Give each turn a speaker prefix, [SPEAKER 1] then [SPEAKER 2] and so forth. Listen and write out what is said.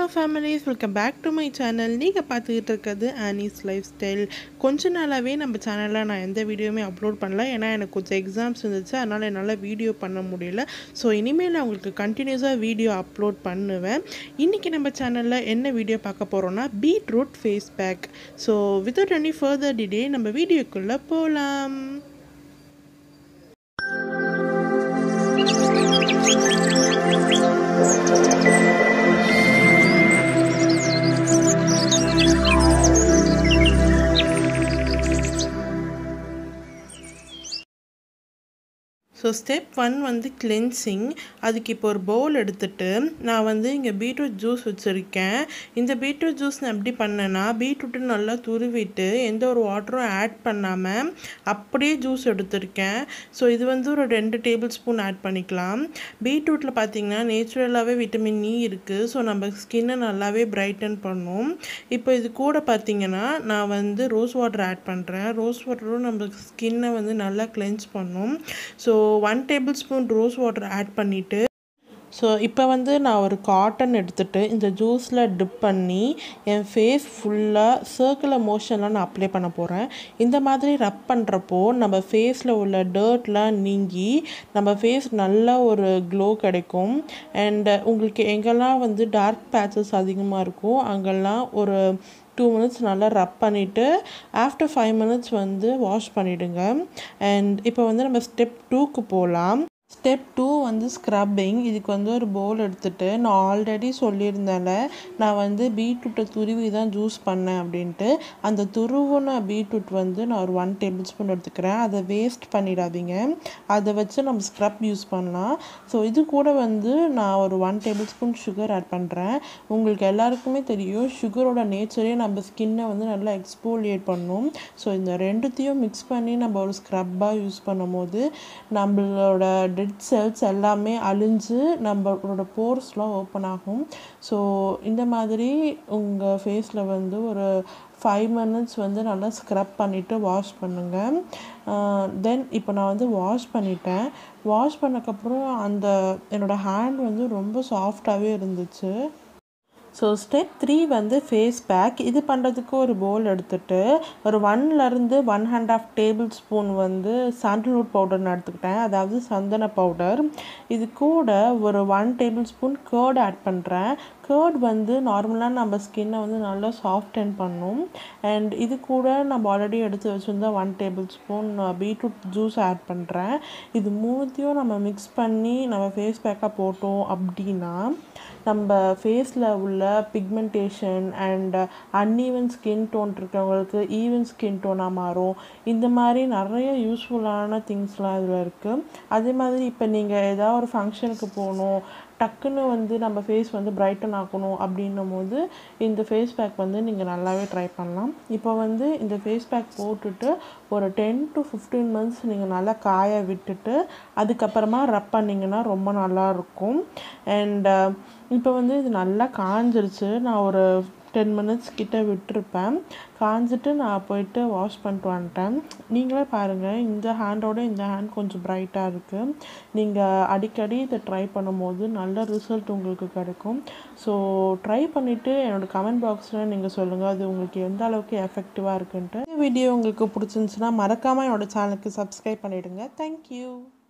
[SPEAKER 1] hello families welcome back to my channel நீங்கள் பார்த்துக்கிட்டு இருக்கிறது ஆனிஸ் லைஃப் ஸ்டைல் கொஞ்ச நாளாகவே நம்ம சேனலில் நான் எந்த வீடியோவுமே அப்லோட் பண்ணல ஏன்னா எனக்கு கொஞ்சம் எக்ஸாம்ஸ் இருந்துச்சு அதனால் என்னால் வீடியோ பண்ண முடியல ஸோ இனிமேல் நான் உங்களுக்கு கண்டினியூஸாக வீடியோ அப்லோட் பண்ணுவேன் இன்றைக்கி நம்ம சேனலில் என்ன வீடியோ பார்க்க போகிறோன்னா beetroot face pack so without any further delay நம்ம வீடியோக்குள்ளே போகலாம் ஸோ ஸ்டெப் ஒன் வந்து கிளென்சிங் அதுக்கு இப்போ ஒரு பவுல் எடுத்துட்டு நான் வந்து இங்கே பீட்ரூட் ஜூஸ் வச்சுருக்கேன் இந்த பீட்ரூட் ஜூஸ் நான் எப்படி பண்ணேன்னா பீட்ரூட்டை நல்லா துருவிட்டு எந்த ஒரு வாட்டரும் ஆட் பண்ணாமல் அப்படியே ஜூஸ் எடுத்திருக்கேன் ஸோ இது வந்து ஒரு ரெண்டு டேபிள் ஸ்பூன் ஆட் பண்ணிக்கலாம் பீட்ரூட்டில் பார்த்தீங்கன்னா நேச்சுரலாகவே விட்டமின் இ இருக்குது ஸோ நம்ம ஸ்கின்னை நல்லாவே பிரைட்டன் பண்ணும் இப்போ இது கூட பார்த்தீங்கன்னா நான் வந்து ரோஸ் வாட்டர் ஆட் பண்ணுறேன் ரோஸ் வாட்டரும் நம்ம ஸ்கின்னை வந்து நல்லா கிளென்ஸ் பண்ணும் so one tablespoon rose water add பண்ணிவிட்டு ஸோ இப்போ வந்து நான் ஒரு காட்டன் எடுத்துகிட்டு இந்த ஜூஸில் டிப் பண்ணி என் ஃபேஸ் ஃபுல்லாக சர்க்குலர் மோஷன்லாம் நான் அப்ளை பண்ண போகிறேன் இந்த மாதிரி ரப் பண்ணுறப்போ நம்ம ஃபேஸில் உள்ள டர்ட்லாம் நீங்கி நம்ம ஃபேஸ் நல்ல ஒரு க்ளோ கிடைக்கும் அண்ட் உங்களுக்கு எங்கெல்லாம் வந்து டார்க் பேச்சஸ் அதிகமாக இருக்கும் அங்கெல்லாம் ஒரு டூ மினிட்ஸ் நல்லா ரப் பண்ணிவிட்டு ஆஃப்டர் ஃபைவ் மினிட்ஸ் வந்து வாஷ் பண்ணிவிடுங்க அண்ட் இப்போ வந்து நம்ம ஸ்டெப் டூக்கு போகலாம் ஸ்டெப் டூ வந்து ஸ்க்ரப்பிங் இதுக்கு வந்து ஒரு பவுல் எடுத்துகிட்டு நான் ஆல்ரெடி சொல்லியிருந்தேன்ல நான் வந்து பீட்ரூட்டை துருவி தான் ஜூஸ் பண்ணேன் அப்படின்ட்டு அந்த துருவுன பீட்ரூட் வந்து நான் ஒரு ஒன் டேபிள் ஸ்பூன் எடுத்துக்கிறேன் அதை வேஸ்ட் பண்ணிடாதீங்க அதை வச்சு நம்ம ஸ்க்ரப் யூஸ் பண்ணலாம் ஸோ இது கூட வந்து நான் ஒரு one tablespoon sugar add பண்ணுறேன் உங்களுக்கு எல்லாருக்குமே தெரியும் சுகரோட நேச்சரே நம்ம ஸ்கின்னை வந்து நல்லா எக்ஸ்போலியேட் பண்ணும் ஸோ இந்த ரெண்டுத்தையும் மிக்ஸ் பண்ணி நம்ம ஒரு ஸ்க்ரப்பாக யூஸ் பண்ணும்போது நம்மளோட டெட் செல்ஸ் எல்லாமே அழிஞ்சு நம்மளோட போர்ஸ்லாம் ஓப்பன் ஆகும் ஸோ இந்த மாதிரி உங்கள் ஃபேஸில் வந்து ஒரு ஃபைவ் மினிட்ஸ் வந்து நல்லா ஸ்க்ரப் பண்ணிவிட்டு வாஷ் பண்ணுங்கள் தென் இப்போ நான் வந்து வாஷ் பண்ணிட்டேன் வாஷ் பண்ணக்கப்புறம் அந்த என்னோடய ஹேண்ட் வந்து ரொம்ப சாஃப்டாகவே இருந்துச்சு ஸோ ஸ்டெப் த்ரீ வந்து ஃபேஸ் பேக் இது பண்ணுறதுக்கு ஒரு பவுல் எடுத்துகிட்டு ஒரு ஒன்லேருந்து one and half tablespoon வந்து சாண்டல்வுட் பவுடர்னு எடுத்துக்கிட்டேன் அதாவது சந்தன பவுடர் இது கூட ஒரு one tablespoon curd add பண்ணுறேன் கேர்ட் வந்து நார்மலாக நம்ம ஸ்கின்னை வந்து நல்லா சாஃப்டன் பண்ணும் அண்ட் இது கூட நம்ம ஆல்ரெடி எடுத்து வச்சுருந்தா one tablespoon beetroot juice add பண்ணுறேன் இது மூணுத்தையும் நம்ம மிக்ஸ் பண்ணி நம்ம ஃபேஸ் பேக்காக போட்டோம் அப்படின்னா நம்ம ஃபேஸில் உள்ள pigmentation and uneven skin tone இருக்கிறவங்களுக்கு ஈவன் ஸ்கின் டோனாக மாறும் இந்த மாதிரி நிறைய யூஸ்ஃபுல்லான திங்ஸ்லாம் இதில் இருக்குது அதே மாதிரி இப்போ நீங்கள் ஏதாவது ஒரு ஃபங்க்ஷனுக்கு போகணும் டக்குன்னு வந்து நம்ம ஃபேஸ் வந்து பிரைட்டன் ஆக்கணும் அப்படின்னும் போது இந்த ஃபேஸ் பேக் வந்து நீங்கள் நல்லாவே ட்ரை பண்ணலாம் இப்போ வந்து இந்த ஃபேஸ் பேக் போட்டுட்டு ஒரு டென் டு ஃபிஃப்டீன் மந்த்ஸ் நீங்கள் நல்லா காய விட்டுட்டு அதுக்கப்புறமா ரப் பண்ணிங்கன்னா ரொம்ப நல்லாயிருக்கும் அண்ட் இப்போ வந்து இது நல்லா காஞ்சிருச்சு நான் ஒரு டென் மினிட்ஸ் கிட்ட விட்டுருப்பேன் காஞ்சிட்டு நான் போயிட்டு வாஷ் பண்ணிட்டு வந்துட்டேன் நீங்களே பாருங்கள் இந்த ஹேண்டோட இந்த ஹேண்ட் கொஞ்சம் ப்ரைட்டாக இருக்குது நீங்கள் அடிக்கடி இதை ட்ரை பண்ணும்போது நல்ல ரிசல்ட் உங்களுக்கு கிடைக்கும் ஸோ ட்ரை பண்ணிவிட்டு என்னோடய கமெண்ட் பாக்ஸில் நீங்கள் சொல்லுங்கள் அது உங்களுக்கு எந்த அளவுக்கு எஃபெக்டிவாக இருக்குன்ட்டு இந்த வீடியோ உங்களுக்கு பிடிச்சிருந்துச்சுன்னா மறக்காமல் என்னோடய சேனலுக்கு சப்ஸ்கிரைப் பண்ணிவிடுங்க தேங்க்யூ